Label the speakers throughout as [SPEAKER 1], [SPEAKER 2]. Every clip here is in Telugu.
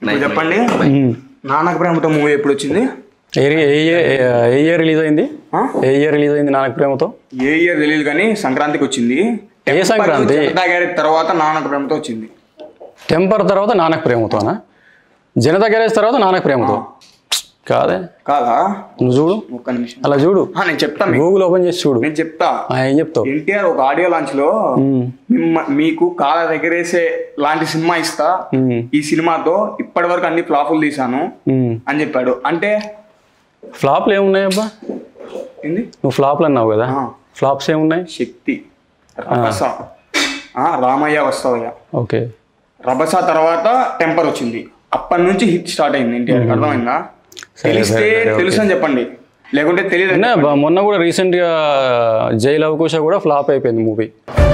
[SPEAKER 1] ఇప్పుడు చెప్పండి
[SPEAKER 2] ఉమ్.
[SPEAKER 1] నాన్నకు ప్రేమతో మూవీ ఎప్పుడు వచ్చింది
[SPEAKER 2] ఏ ఏ ఏ- ఏ ఇయర్ రిలీజ్ అయింది
[SPEAKER 1] ఆ?
[SPEAKER 2] ఏ ఇయర్ రిలీజ్ అయింది నానక ప్రేమతో
[SPEAKER 1] ఏ ఇయర్ తెలియదు కానీ సంక్రాంతికి వచ్చింది
[SPEAKER 2] ఏ సంక్రాంతి?
[SPEAKER 1] జనతా గ్యారేజ్ తర్వాత నాన్నకు ప్రేమతో వచ్చింది
[SPEAKER 2] టెంపర్ తర్వాత నానక ప్రేమతోనా జనతా గ్యారేజ్ తర్వాత నానక ప్రేమతో కాదే
[SPEAKER 1] కాదా
[SPEAKER 2] నువ్వు చూడు
[SPEAKER 1] ఒక్క నిమిషం
[SPEAKER 2] అలా చూడు
[SPEAKER 1] ఆ, నేను చెప్తా మీకు.
[SPEAKER 2] గూగుల్ ఓపెన్ చేసి చూడు
[SPEAKER 1] నేను చెప్తా
[SPEAKER 2] ఆ, ఏం చెప్తావు
[SPEAKER 1] ఎన్టీఆర్ ఒక ఆడియో లాంచ్ లో
[SPEAKER 2] ఉమ్,
[SPEAKER 1] మిమ్మ- మీకు కాల దగ్గరేసే లాంటి సినిమా ఇస్తా
[SPEAKER 2] ఉమ్,
[SPEAKER 1] ఈ సినిమాతో ఇప్పటి వరకు అన్ని ఫ్లాపులు తీసాను
[SPEAKER 2] ఉమ్.
[SPEAKER 1] అని చెప్పాడు అంటే
[SPEAKER 2] ఫ్లాప్లు ఏమున్నాయి అబ్బా
[SPEAKER 1] ఏంది
[SPEAKER 2] నువ్వు ఫ్లాప్లు అన్నావు కదా
[SPEAKER 1] ఆ.
[SPEAKER 2] ఫ్లాప్స్ ఏమున్నాయి
[SPEAKER 1] శక్తి రభస ఆ, రామయ్య వస్తావయ్య
[SPEAKER 2] ఓకే
[SPEAKER 1] రభస తర్వాత టెంపర్ వచ్చింది అప్పటి నుంచి హిట్ స్టార్ట్ అయింది ఎన్టీఆర్ అర్థమైందా తెలిస్తే
[SPEAKER 2] సరే, సరే,
[SPEAKER 1] తెలుసు అని చెప్పండి లేకుంటే తెలియదు
[SPEAKER 2] ఉన్నాయి అబ్బా మొన్న కూడా రీసెంట్గా జైలు అవకాశ కూడా ఫ్లాప్ అయిపోయింది మూవీ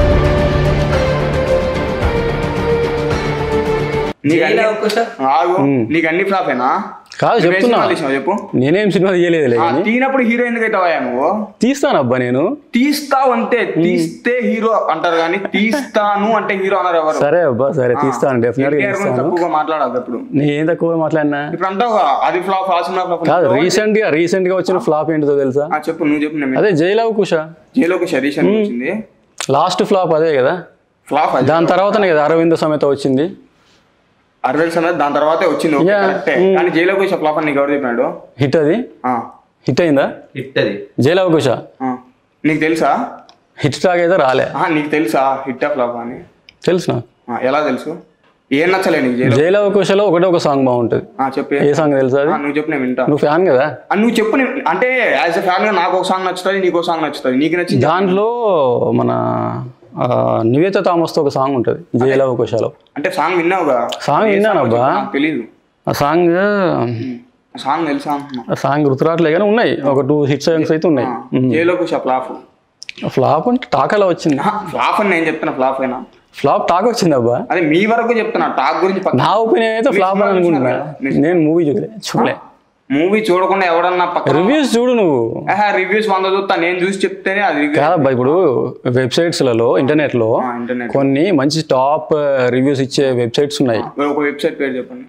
[SPEAKER 1] నీకు
[SPEAKER 3] జైలు
[SPEAKER 1] అన్ని-
[SPEAKER 3] అవకాశం
[SPEAKER 1] ఆగు నీకు అన్ని ఫ్లాపేనా
[SPEAKER 2] కాదు
[SPEAKER 1] నువ్వేం
[SPEAKER 2] చెప్తున్నా
[SPEAKER 1] సినిమాలు తీసినావు చెప్పు
[SPEAKER 2] నేనేం సినిమా తీయలేదులే
[SPEAKER 1] ఆ,
[SPEAKER 2] కానీ
[SPEAKER 1] తీనప్పుడు హీరో ఎందుకు అవుతావా నువ్వు
[SPEAKER 2] తీస్తానబ్బా నేను
[SPEAKER 1] తీస్తావు అంతే తీస్తే హీరో అంటారు కానీ తీస్తాను అంటే హీరో అన్నారు ఎవరు
[SPEAKER 2] సరే అబ్బా సరే తీస్తాను డెఫినెట్గా
[SPEAKER 1] ఎన్టీఆర్ గురించి
[SPEAKER 2] తీస్తాను
[SPEAKER 1] తక్కువగా మాట్లాడదు ఇప్పుడు
[SPEAKER 2] నేను ఏం తక్కువ మాట్లాడినా
[SPEAKER 1] ఇప్పుడు అంటావు అది ఫ్లాప్ ఆ సినిమా ఫ్లాప్
[SPEAKER 2] కాదు రీసెంట్ గా రీసెంట్ గా వచ్చిన ఫ్లాప్ ఏంటిదో తెలుసా
[SPEAKER 1] ఆ, చెప్పు నువ్వు చెప్పు నేను
[SPEAKER 2] అదే జైలు అవకుశ
[SPEAKER 1] జైలోకి షరీష్ అని వచ్చింది
[SPEAKER 2] లాస్ట్ ఫ్లాప్ అదే కదా
[SPEAKER 1] ఫ్లాప్ అది
[SPEAKER 2] దాని తర్వాతనే కదా అరవింద సమేత వచ్చింది
[SPEAKER 1] అరవై సమయం దాని తర్వాతే వచ్చింది ఓకే,
[SPEAKER 2] Yeah.
[SPEAKER 1] కరెక్టే కానీ జైలోకి వచ్చే ఫ్లాప్ అని నీకు ఎవరు చెప్పినాడు
[SPEAKER 2] హిట్ అది
[SPEAKER 1] ఆ,
[SPEAKER 2] హిట్ అయిందా
[SPEAKER 3] హిట్ అది
[SPEAKER 2] జైలు అవకుశ
[SPEAKER 1] ఆ. నీకు తెలుసా
[SPEAKER 2] హిట్ టాక్ అయితే రాలే
[SPEAKER 1] ఆ, నీకు తెలుసా హిట్ ఫ్లాప్ అని
[SPEAKER 2] తెలుసు నాకు
[SPEAKER 1] ఆ, ఎలా తెలుసు ఏం నచ్చలే నీకు జైలో
[SPEAKER 2] జైలు అవకుశలో ఒకటే ఒక సాంగ్ బాగుంటుంది
[SPEAKER 1] ఆ, చెప్పు
[SPEAKER 2] ఏ సాంగ్ తెలుసా అది
[SPEAKER 1] ఆ, నువ్వు చెప్పు నేను వింటా
[SPEAKER 2] నువ్వు ఫ్యాన్ కదా
[SPEAKER 1] ఆ, నువ్వు చెప్పు నేను- అంటే యాజ్ ఎ ఫ్యాన్ గా నాకు ఒక సాంగ్ నచ్చుతుంది నీకు ఒక సాంగ్ నచ్చుతుంది నీకు నచ్చింది
[SPEAKER 2] దాంట్లో మన ఆ, నివేత థామస్తో ఒక సాంగ్ ఉంటుంది జైలు అవకుశలో
[SPEAKER 1] అంటే సాంగ్ విన్నావుగా
[SPEAKER 2] సాంగ్
[SPEAKER 1] ఏ
[SPEAKER 2] విన్నానబ్బా.
[SPEAKER 1] వచ్చో నాకు తెలీదు
[SPEAKER 2] ఆ సాంగ్
[SPEAKER 1] ఆ సాంగ్ తెలుసా అంటున్నా
[SPEAKER 2] ఆ సాంగ్ గుర్తురాట్లే కానీ ఉన్నాయి ఒక టూ హిట్ సాంగ్స్ అయితే ఉన్నాయి
[SPEAKER 1] జైలోకి వచ్చే ఫ్లాప్
[SPEAKER 2] ఫ్లాప్ అంటే టాక్ అలా వచ్చింది
[SPEAKER 1] ఫ్లాప్ అని నేను చెప్తున్నా ఫ్లాప్ అయినా
[SPEAKER 2] ఫ్లాప్ టాక్ వచ్చింది అబ్బా
[SPEAKER 1] అదే మీ వరకు చెప్తున్నా టాక్ గురించి పక్కన
[SPEAKER 2] నా ఒపీనియన్ అయితే ఫ్లాప్ అని అనుకుంటున్నా నేను మూవీ చూడలే చూడలే
[SPEAKER 1] మూవీ చూడకుండా ఎవడన్నా పక్కన
[SPEAKER 2] రివ్యూస్ చూడు నువ్వు
[SPEAKER 1] రివ్యూస్ వంద చూస్తా నేను చూసి చెప్తేనే అది review.
[SPEAKER 2] కాదబ్బా ఇప్పుడు వెబ్సైట్స్లలో ఇంటర్నెట్లో
[SPEAKER 1] ఆ, ఇంటర్నెట్
[SPEAKER 2] కొన్ని మంచి టాప్ రివ్యూస్ ఇచ్చే వెబ్సైట్స్ ఉన్నాయి
[SPEAKER 1] ఒక వెబ్సైట్ పేరు చెప్పండి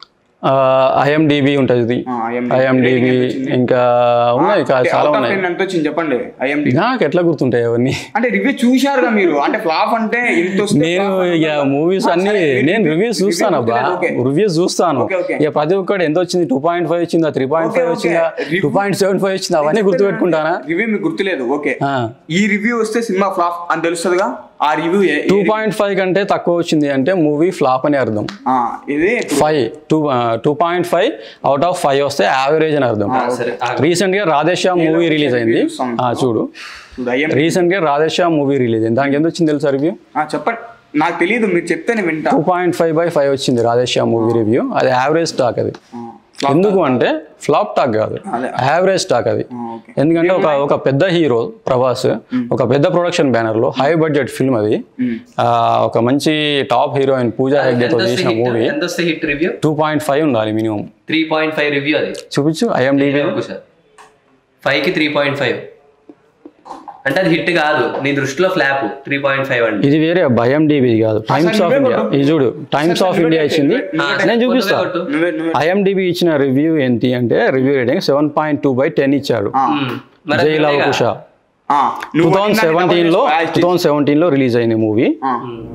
[SPEAKER 2] ఐఎండిబి ఉంటుంది
[SPEAKER 1] ఆ, IMDb.
[SPEAKER 2] ఐఎండిబి
[SPEAKER 1] Rating ఎంత వచ్చింది?
[SPEAKER 2] ఇంకా ఉన్నాయి కా- చాలా
[SPEAKER 1] Out of
[SPEAKER 2] ఉన్నాయి
[SPEAKER 1] 10 ఎంత వచ్చింది చెప్పండి ఐఎండి
[SPEAKER 2] నాకు ఎట్లా గుర్తుంటాయి అవన్నీ
[SPEAKER 1] అంటే రివ్యూ చూశారుగా మీరు అంటే ఫ్లాప్ అంటే ఇంత వస్తే
[SPEAKER 2] నేను
[SPEAKER 1] flop అంటే
[SPEAKER 2] ఇక మూవీస్
[SPEAKER 1] ఆ,
[SPEAKER 2] అన్ని
[SPEAKER 1] సరే,
[SPEAKER 2] నేను
[SPEAKER 1] review-
[SPEAKER 2] రివ్యూస్
[SPEAKER 1] review
[SPEAKER 2] చూస్తాను అబ్బా
[SPEAKER 1] గుర్తులేదు, okay.
[SPEAKER 2] రివ్యూస్ చూస్తాను
[SPEAKER 1] Okay, okay.
[SPEAKER 2] ఇక ప్రతి ఒక్కటి ఎంత వచ్చింది టూ పాయింట్ ఫైవ్ వచ్చిందా three point
[SPEAKER 1] Okay,
[SPEAKER 2] five
[SPEAKER 1] okay.
[SPEAKER 2] వచ్చిందా
[SPEAKER 1] Review-
[SPEAKER 2] two point seven five వచ్చిందా అవన్నీ గుర్తుపెట్టుకుంటానా
[SPEAKER 1] రివ్యూ మీకు గుర్తులేదు ఓకే
[SPEAKER 2] ఆ.
[SPEAKER 1] ఈ రివ్యూ వస్తే సినిమా ఫ్లాప్ అని తెలుస్తుందిగా ఆ రివ్యూ
[SPEAKER 2] టూ పాయింట్ ఫైవ్ కంటే తక్కువ వచ్చింది అంటే మూవీ ఫ్లాప్ అని అర్థం
[SPEAKER 1] ఇది
[SPEAKER 2] five two two point five out of five వస్తే యావరేజ్ అని అర్థం
[SPEAKER 3] సరే
[SPEAKER 2] రీసెంట్ గా రాధేశ్యామ్ మూవీ రిలీజ్ అయింది ఆ, చూడు
[SPEAKER 1] ఇప్పుడు ఐఎం
[SPEAKER 2] రీసెంట్ గా రాధేశ్యామ్ మూవీ రిలీజ్ అయింది దానికి ఎంత వచ్చింది తెలుసా రివ్యూ
[SPEAKER 1] చెప్పండి నాకు తెలియదు మీరు చెప్తేనే వింటా
[SPEAKER 2] two point five by five వచ్చింది రాధేశ్యామ్ మూవీ రివ్యూ అది యావరేజ్ స్టాక్ అది
[SPEAKER 1] ఆ,
[SPEAKER 2] ఎందుకు అంటే ఫ్లాప్ టాక్ కాదు
[SPEAKER 1] అదే.
[SPEAKER 2] యావరేజ్ టాక్ అది
[SPEAKER 1] ఓకే
[SPEAKER 2] ఎందుకంటే ఒక ఒక పెద్ద హీరో ప్రభాస్ ఒక పెద్ద ప్రొడక్షన్ బ్యానర్ లో హై బడ్జెట్ ఫిల్మ్ అది ఆ, ఒక మంచి టాప్ హీరోయిన్ పూజా హెగ్డేతో తీసిన మూవీ
[SPEAKER 3] ఎంత వస్తే hit review
[SPEAKER 2] two point five ఉండాలి minimum
[SPEAKER 3] three point five review అది
[SPEAKER 2] చూపించు ఐఎండిబి
[SPEAKER 3] ఫైవ్ కి త్రీ పాయింట్ ఫైవ్ అంటే అది హిట్ కాదు నీ దృష్టిలో ఫ్లాప్ త్రీ పాయింట్ ఫైవ్ అంటే
[SPEAKER 2] ఇది వేరే ఐఎండిబి కాదు టైమ్స్ ఆఫ్ ఇండియా ఇది చూడు టైమ్స్ ఆఫ్ ఇండియా ఇచ్చింది నేను చూపిస్తా
[SPEAKER 3] కొట్టు.
[SPEAKER 1] నువ్వే నువ్వే
[SPEAKER 2] ఐఎండిబి ఇచ్చిన రివ్యూ ఏంటి అంటే review rating seven point two by ten ఇచ్చాడు
[SPEAKER 3] మ్మ్. మరి అది
[SPEAKER 2] జై లవ్
[SPEAKER 3] వేరేగా.
[SPEAKER 2] కుష
[SPEAKER 1] ఆ,
[SPEAKER 2] టూ
[SPEAKER 1] నువ్వు
[SPEAKER 2] థౌసండ్
[SPEAKER 1] అడిగిన
[SPEAKER 2] సెవెంటీన్ లో
[SPEAKER 1] double
[SPEAKER 2] టూ థౌసండ్ సెవెంటీన్ లో రిలీజ్ అయింది మూవీ
[SPEAKER 1] ఆ,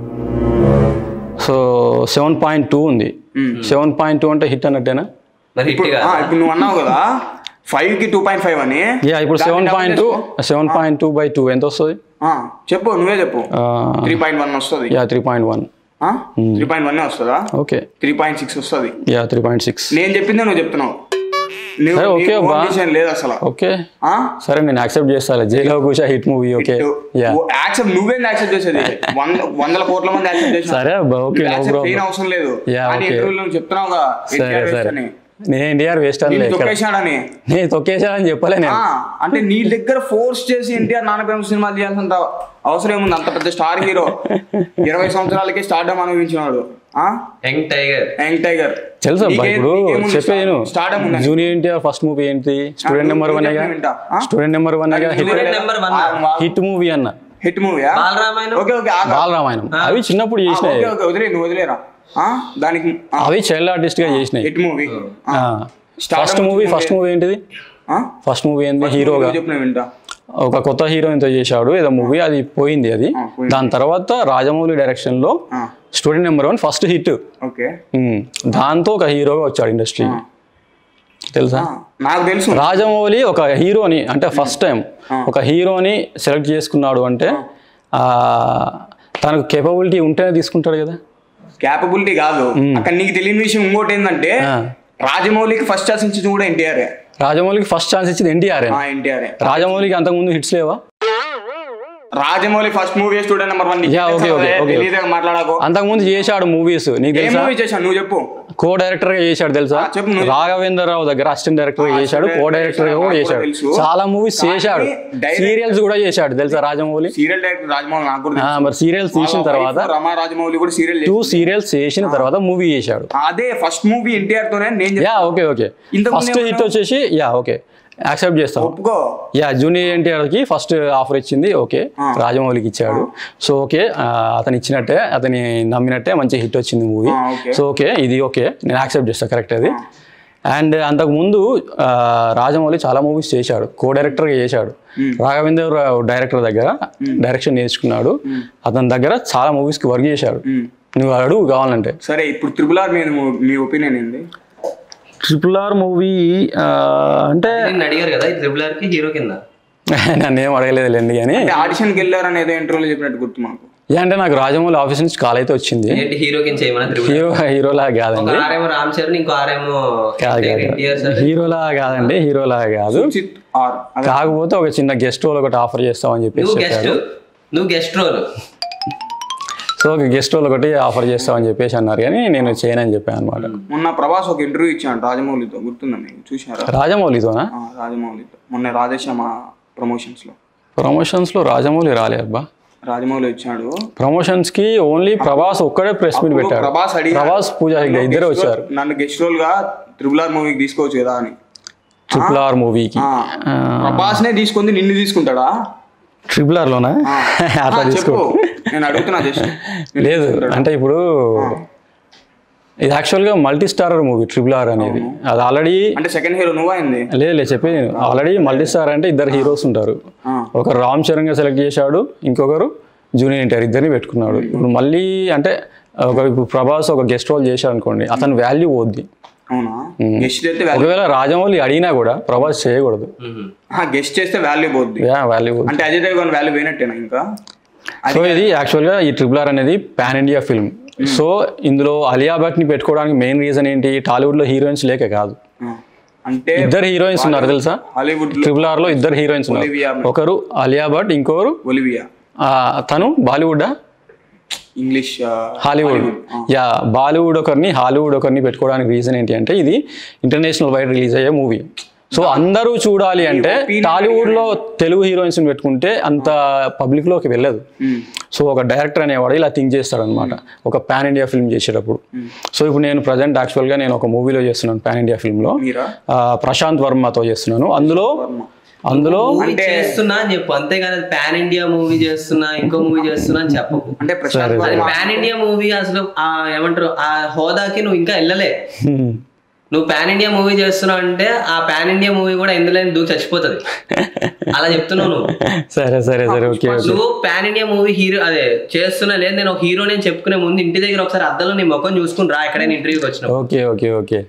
[SPEAKER 2] సో సెవెన్ పాయింట్ టూ ఉంది సెవెన్ పాయింట్ టూ అంటే హిట్ అన్నట్టేనా
[SPEAKER 3] మరి హిట్
[SPEAKER 1] ఇప్పుడు ఆ,
[SPEAKER 3] కాదు
[SPEAKER 1] ఇప్పుడు నువ్వు అన్నావు కదా ఫైవ్ కి టూ పాయింట్ ఫైవ్ అని
[SPEAKER 2] యా ఇప్పుడు
[SPEAKER 1] దాన్ని
[SPEAKER 2] సెవెన్
[SPEAKER 1] double
[SPEAKER 2] పాయింట్ టూ
[SPEAKER 1] చేసుకో.
[SPEAKER 2] Seven point two by two ఎంత వస్తుంది
[SPEAKER 1] ఆ, చెప్పు నువ్వే చెప్పు త్రీ పాయింట్ వన్ వస్తుంది
[SPEAKER 2] yeah three point one
[SPEAKER 1] three point one వస్తుందా
[SPEAKER 2] ఓకే
[SPEAKER 1] త్రీ పాయింట్ సిక్స్ వస్తుంది
[SPEAKER 2] యా త్రీ పాయింట్ సిక్స్
[SPEAKER 1] నేను చెప్పిందే నువ్వు చెప్తున్నావు నువ్వు
[SPEAKER 2] సరే, ఓకే
[SPEAKER 1] నీకు
[SPEAKER 2] అబ్బా.
[SPEAKER 1] own decision లేదు అసలు
[SPEAKER 2] ఓకే
[SPEAKER 1] ఆ?
[SPEAKER 2] సరే నేను యాక్సెప్ట్ చేస్తాను Jai Lava Kusa hit movie okay yeah
[SPEAKER 1] నువ్వు యాక్సెప్ట్ నువ్వేం యాక్సెప్ట్ చేసేది వంద వందల కోట్ల మంది యాక్సెప్ట్ చేసిన
[SPEAKER 2] సరే అబ్బా ఓకే నో
[SPEAKER 1] యాక్సెప్ట్
[SPEAKER 2] ప్రాబ్లం
[SPEAKER 1] చేయని అవసరం లేదు
[SPEAKER 2] Yeah,
[SPEAKER 1] కానీ
[SPEAKER 2] okay.
[SPEAKER 1] ఇంటర్వ్యూలో నువ్వు చెప్తున్నావుగా
[SPEAKER 2] సరే
[SPEAKER 1] ఎన్టీఆర్
[SPEAKER 2] సరే
[SPEAKER 1] వేస్ట్ అని
[SPEAKER 2] నేను ఎన్టీఆర్ వేస్ట్ అని
[SPEAKER 1] నిన్ను
[SPEAKER 2] లెక్క
[SPEAKER 1] తొక్కేశాడని
[SPEAKER 2] నేను తొక్కేసానని చెప్పలే నేను
[SPEAKER 1] ఆ, అంటే నీ దగ్గర ఫోర్స్ చేసి ఎన్టీఆర్ నాన్నపేమ సినిమాలు చేయాల్సినంత అవసరం ఏముంది అంత పెద్ద స్టార్ హీరో ఇరవై సంవత్సరాలకే స్టార్డమ్ అనుభవించినాడు ఆ
[SPEAKER 3] యంగ్ టైగర్
[SPEAKER 1] యంగ్ టైగర్
[SPEAKER 2] తెలుసు అబ్బా ఇప్పుడు చెప్పేను
[SPEAKER 1] స్టార్డమ్ ఉంది
[SPEAKER 2] జూనియర్ ఎన్టీఆర్ ఫస్ట్ మూవీ ఏంటి స్టూడెంట్ నెంబర్ వన్
[SPEAKER 1] నువ్వు వింటా. ఆ?
[SPEAKER 2] Student number one hit
[SPEAKER 3] Student number one.
[SPEAKER 2] Hit movie అన్న
[SPEAKER 1] hit movie
[SPEAKER 3] Bala Ramayanam
[SPEAKER 1] okay okay ఆగు.
[SPEAKER 2] బాలరామాయణం అవి చిన్నప్పుడు చేసినాయి
[SPEAKER 1] ఓకే ఓకే వదిలే నువ్వు వదిలేరా ఆ, దానికి
[SPEAKER 2] అవి చైల్డ్ ఆర్టిస్ట్ గా చేసినాయి
[SPEAKER 1] hit movie
[SPEAKER 2] first movie first movie ఏంటిది ఫస్ట్ మూవీ ఏంది హీరోగా
[SPEAKER 1] చెప్పిన వింటా
[SPEAKER 2] ఒక కొత్త హీరోయిన్ తో చేశాడు ఏదో మూవీ అది పోయింది అది
[SPEAKER 1] ఆ, పోయింది.
[SPEAKER 2] దాని తర్వాత రాజమౌళి డైరెక్షన్ లో
[SPEAKER 1] ఆ,
[SPEAKER 2] student number one first hit
[SPEAKER 1] okay
[SPEAKER 2] దాంతో ఒక హీరోగా వచ్చాడు ఇండస్ట్రీ తెలుసా
[SPEAKER 1] ఆ, నాకు తెలుసు
[SPEAKER 2] రాజమౌళి ఒక హీరోని అంటే ఫస్ట్ టైం ఒక హీరోని సెలెక్ట్ చేసుకున్నాడు అంటే ఆ, తనకు కేపబిలిటీ ఉంటేనే తీసుకుంటాడు కదా
[SPEAKER 1] క్యాపబిలిటీ కాదు అక్కడ నీకు తెలియని విషయం ఇంకోటి ఏంటంటే
[SPEAKER 2] ఆ.
[SPEAKER 1] రాజమౌళికి ఫస్ట్ ఛాన్స్ ఇచ్చింది కూడా ఎన్టీఆర్
[SPEAKER 2] రాజమౌళికి ఫస్ట్ ఛాన్స్ ఇచ్చింది ఎన్టీఆర్
[SPEAKER 1] ఎన్టీఆర్
[SPEAKER 2] రాజమౌళికి అంతకుముందు హిట్స్ లేవా
[SPEAKER 1] Rajamouli first movie student number one
[SPEAKER 2] Yeah, okay, okay, okay.
[SPEAKER 1] మాట్లాడాకో
[SPEAKER 2] అంతకుముందు చేశాడు మూవీస్ నీకు
[SPEAKER 1] ఏ
[SPEAKER 2] తెలుసా
[SPEAKER 1] మూవీ చేశాను నువ్వు చెప్పు
[SPEAKER 2] కో డైరెక్టర్ గా చేశాడు తెలుసా
[SPEAKER 1] ఆ, చెప్పు నువ్వు.
[SPEAKER 2] రాఘవేంద్ర దగ్గర అసిస్టెంట్ డైరెక్టర్ గా చేశాడు
[SPEAKER 1] assistant
[SPEAKER 2] కో డైరెక్టర్ గా
[SPEAKER 1] director
[SPEAKER 2] కూడా
[SPEAKER 1] నాకు
[SPEAKER 2] చేశాడు
[SPEAKER 1] కూడా తెలుసు.
[SPEAKER 2] చాలా మూవీస్
[SPEAKER 1] కానీ
[SPEAKER 2] చేశాడు
[SPEAKER 1] direct-
[SPEAKER 2] సీరియల్స్ కూడా చేశాడు తెలుసా రాజమౌళి
[SPEAKER 1] సీరియల్ డైరెక్టర్ రాజమౌళి నాకు కూడా
[SPEAKER 2] ఆ,
[SPEAKER 1] తెలుసు.
[SPEAKER 2] మరి సీరియల్స్ తీసిన
[SPEAKER 1] వాళ్ళ
[SPEAKER 2] తర్వాత
[SPEAKER 1] wife రమా రాజమౌళి కూడా సీరియల్
[SPEAKER 2] టూ సీరియల్స్ చేసిన తర్వాత మూవీ చేశాడు
[SPEAKER 1] అదే ఫస్ట్ మూవీ ఎన్టీఆర్ తోనే నేను చెప్ప-
[SPEAKER 2] యా ఓకే ఓకే
[SPEAKER 1] ఇంతకు
[SPEAKER 2] ఫస్ట్
[SPEAKER 1] ముందు
[SPEAKER 2] హిట్ వచ్చేసి యా ఓకే యాక్సెప్ట్ చేస్తాం
[SPEAKER 1] ఒప్పుకో
[SPEAKER 2] యా జూనియర్ ఎన్టీఆర్ కి ఫస్ట్ ఆఫర్ ఇచ్చింది ఓకే రాజమౌళికి ఇచ్చాడు సో ఓకే ఆ, అతను ఇచ్చినట్టే అతని నమ్మినట్టే మంచి హిట్ వచ్చింది మూవీ
[SPEAKER 1] ఆ, ఓకే.
[SPEAKER 2] సో ఓకే ఇది ఓకే నేను యాక్సెప్ట్ చేస్తాను కరెక్ట్ అది అండ్ అంతకుముందు ఆ, రాజమౌళి చాలా మూవీస్ చేశాడు కో డైరెక్టర్గా చేశాడు రాఘవేంద్ర డైరెక్టర్ దగ్గర డైరెక్షన్ నేర్చుకున్నాడు అతని దగ్గర చాలా మూవీస్కి వర్క్ చేశాడు
[SPEAKER 1] ఉమ్.
[SPEAKER 2] నువ్వు అడుగు కావాలంటే
[SPEAKER 1] సరే ఇప్పుడు త్రిపుల్ ఆర్ మీద ము- మీ ఒపీనియన్ ఏంది
[SPEAKER 2] ట్రిపుల్ ఆర్ మూవీ అంటే
[SPEAKER 3] నేను అడిగారు కదా ఈ త్రిబుల్ ఆర్ కి హీరో కింద
[SPEAKER 2] నన్ను ఏం అడగలేదులేండి కానీ
[SPEAKER 1] అంటే ఆడిషన్కి వెళ్ళారు అనేది ఇంటర్వ్యూలో చెప్పినట్టు గుర్తు మాకు
[SPEAKER 2] ఏ అంటే నాకు రాజమౌళి ఆఫీస్ నుంచి కాల్ అయితే వచ్చింది
[SPEAKER 3] ఏంటి హీరో కింద చేయమని త్రిబుల్
[SPEAKER 2] హీరో హీరోలా
[SPEAKER 3] ఒక
[SPEAKER 2] కాదండి
[SPEAKER 3] ఆరేమో రామ్ చరణ్ ఇంకో ఆరేమో
[SPEAKER 2] కాదు
[SPEAKER 3] ఎన్టీఆర్
[SPEAKER 2] కాదు హీరోలా కాదండి హీరోలా కాదు
[SPEAKER 1] సుచిత్ ఆర్ అదే
[SPEAKER 2] కాకపోతే ఒక చిన్న గెస్ట్ రోల్ ఒకటి ఆఫర్ చేస్తామని చెప్పేసి
[SPEAKER 3] నువ్వు గెస్ట్
[SPEAKER 2] చెప్పారు
[SPEAKER 3] నువ్వు గెస్ట్ రోల్
[SPEAKER 2] సో ఒక గెస్ట్ రోల్ ఒకటి ఆఫర్ చేస్తామని చెప్పేసి అన్నారు కానీ నేను చేయనని చెప్పాను అనమాట
[SPEAKER 1] మొన్న ప్రభాస్ ఒక ఇంటర్వ్యూ ఇచ్చాడు రాజమౌళితో గుర్తుందా మీకు చూసారా
[SPEAKER 2] రాజమౌళితోనా
[SPEAKER 1] ఆ, రాజమౌళితో మొన్న రాధేశ్యామ ప్రమోషన్స్ లో
[SPEAKER 2] ప్రమోషన్స్ లో రాజమౌళి రాలే అబ్బా
[SPEAKER 1] రాజమౌళి వచ్చాడు
[SPEAKER 2] ప్రమోషన్స్ కి ఓన్లీ ప్రభాస్ ఒక్కడే ప్రెస్ మీట్
[SPEAKER 1] అప్పుడు
[SPEAKER 2] పెట్టాడు
[SPEAKER 1] ప్రభాస్ అడిగాడు,
[SPEAKER 2] ప్రభాస్ పూజ హెగ్డే
[SPEAKER 1] నన్ను
[SPEAKER 2] ఇద్దరే
[SPEAKER 1] guest role-
[SPEAKER 2] వచ్చారు
[SPEAKER 1] నన్ను గెస్ట్ రోల్ గా త్రిబుల్ ఆర్ మూవీకి తీసుకోవచ్చు కదా అని
[SPEAKER 2] ట్రిపుల్ ఆర్ మూవీకి
[SPEAKER 1] ఆ, ప్రభాస్ నే తీసుకుంది నిన్ను తీసుకుంటాడా
[SPEAKER 2] ట్రిపుల్ ఆర్ లోనా
[SPEAKER 1] ఆ.
[SPEAKER 2] అట్లా
[SPEAKER 1] ఆ,
[SPEAKER 2] తీసుకో
[SPEAKER 1] చెప్పు నేను అడుగుతున్నా జస్ట్
[SPEAKER 2] లేదు అంటే ఇప్పుడు ఇది యాక్చువల్గా multi starrer movie triple R అనేది అది ఆల్రెడీ
[SPEAKER 1] అంటే సెకండ్ హీరో నువ్వు అయింది
[SPEAKER 2] లేదు లేదు చెప్పేది నేను ఆల్రెడీ మల్టీ స్టార్ అంటే ఇద్దరు హీరోస్ ఉంటారు
[SPEAKER 1] ఆ.
[SPEAKER 2] ఒకరు రామ్ చరణ్ గా సెలెక్ట్ చేశాడు ఇంకొకరు జూనియర్ ఎన్టీఆర్ ఇద్దరిని పెట్టుకున్నాడు ఇప్పుడు మళ్ళీ అంటే ఒక ఇప్పుడు ప్రభాస్ ఒక గెస్ట్ రోల్ చేశాడు అనుకోండి అతని వాల్యూ పోద్ది
[SPEAKER 1] అవునా గెస్ట్ అయితే వాల్యూ
[SPEAKER 2] ఒకవేళ రాజమౌళి అడిగినా కూడా ప్రభాస్ చేయకూడదు
[SPEAKER 1] గెస్ట్ చేస్తే వాల్యూ పోద్ది
[SPEAKER 2] వాల్యూ
[SPEAKER 1] అంటే అజయ్ దేవగన్ వాల్యూ పోయినట్టేనా ఇంకా
[SPEAKER 2] సో ఇది యాక్చువల్గా ఈ ట్రిపుల్ ఆర్ అనేది పాన్ ఇండియా ఫిల్మ్ సో ఇందులో అలియా భట్ ని పెట్టుకోవడానికి మెయిన్ రీజన్ ఏంటి టాలీవుడ్ లో హీరోయిన్స్ లేక కాదు
[SPEAKER 1] ఆ, అంటే
[SPEAKER 2] ఇద్దరు హీరోయిన్స్ ఉన్నారు తెలుసా
[SPEAKER 1] హాలీవుడ్ లో
[SPEAKER 2] ట్రిపుల్ ఆర్ లో ఇద్దరు హీరోయిన్స్ ఉన్నారు
[SPEAKER 1] ఒలివియా
[SPEAKER 2] ఒకరు అలియా భట్ ఇంకొకరు
[SPEAKER 1] ఒలివియా
[SPEAKER 2] ఆ, తను బాలీవుడ్
[SPEAKER 1] ఇంగ్లీష్ ఆ,
[SPEAKER 2] హాలీవుడ్ యా బాలీవుడ్ ఒకరిని హాలీవుడ్ ఒకరిని పెట్టుకోవడానికి రీజన్ ఏంటి అంటే ఇది ఇంటర్నేషనల్ వైడ్ రిలీజ్ అయ్యే మూవీ సో అందరూ చూడాలి అంటే టాలీవుడ్ లో తెలుగు హీరోయిన్స్ పెట్టుకుంటే అంత పబ్లిక్ లోకి వెళ్ళదు
[SPEAKER 1] ఉమ్,
[SPEAKER 2] సో ఒక డైరెక్టర్ అనేవాడు ఇలా థింక్ చేస్తాడనమాట ఒక పాన్ ఇండియా ఫిల్మ్ చేసేటప్పుడు సో ఇప్పుడు నేను ప్రజెంట్ యాక్చువల్గా నేను ఒక మూవీలో చేస్తున్నాను పాన్ ఇండియా ఫిల్మ్లో
[SPEAKER 1] మీరా
[SPEAKER 2] ప్రశాంత్ వర్మతో చేస్తున్నాను అందులో అందులో
[SPEAKER 3] మూవీ చేస్తున్నా అని చెప్పు అంతేగాని పాన్ ఇండియా మూవీ చేస్తున్నా ఇంకో మూవీ చేస్తున్నా అని చెప్పకు
[SPEAKER 1] అంటే ప్రశాంత్
[SPEAKER 3] అది
[SPEAKER 1] వర్మ
[SPEAKER 3] పాన్ ఇండియా మూవీ అసలు ఆ ఏమంటారు ఆ హోదాకి నువ్వు ఇంకా వెళ్ళలే
[SPEAKER 2] హ్మ్.
[SPEAKER 3] నువ్వు పాన్ ఇండియా మూవీ చేస్తున్నావు అంటే ఆ పాన్ ఇండియా మూవీ కూడా ఎందులో దూకి చచ్చిపోతుంది అలా చెప్తున్నావు నువ్వు
[SPEAKER 2] సరే సరే సరే ఓకే ఓకే
[SPEAKER 3] నువ్వు పాన్ ఇండియా మూవీ హీరో అదే చేస్తున్నా లేదు నేను ఒక హీరో నేను చెప్పుకునే ముందు ఇంటి దగ్గర ఒకసారి అద్దంలో నీ ముఖం చూసుకుని రా ఎక్కడైనా ఇంటర్వ్యూకి వచ్చిన
[SPEAKER 2] ఓకే ఓకే ఓకే